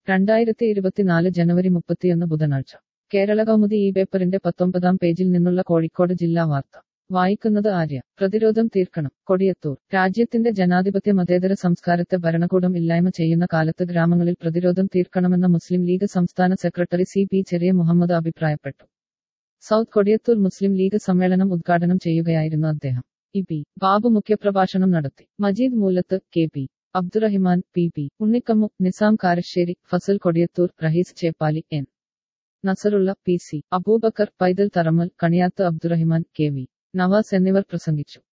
രണ്ടായിരത്തി ഇരുപത്തിനാല് ജനുവരി മുപ്പത്തിയൊന്ന് ബുധനാഴ്ച കേരള കൗമുദി ഈ പേപ്പറിന്റെ പത്തൊമ്പതാം പേജിൽ നിന്നുള്ള കോഴിക്കോട് ജില്ലാ വാർത്ത വായിക്കുന്നത് ആര്യ പ്രതിരോധം തീർക്കണം കൊടിയത്തൂർ രാജ്യത്തിന്റെ ജനാധിപത്യ മതേതര സംസ്കാരത്തെ ഭരണകൂടം ഇല്ലായ്മ ചെയ്യുന്ന കാലത്ത് ഗ്രാമങ്ങളിൽ പ്രതിരോധം തീർക്കണമെന്ന മുസ്ലിം ലീഗ് സംസ്ഥാന secretary C P Cheriya Muhammad അഭിപ്രായപ്പെട്ടു സൗത്ത് കൊടിയത്തൂർ മുസ്ലിം ലീഗ് സമ്മേളനം ഉദ്ഘാടനം ചെയ്യുകയായിരുന്നു അദ്ദേഹം ഇ പി ബാബു മുഖ്യപ്രഭാഷണം നടത്തി Majeed Moolath K P Abdurahiman P P Unnikammu Nizam Karassery Fazal Kodiyathur Raheez Cheppali N Nasarulla P C Aboobacker Paithal Tharammal Kaniyath Abdurahiman K V Navas എന്നിവർ പ്രസംഗിച്ചു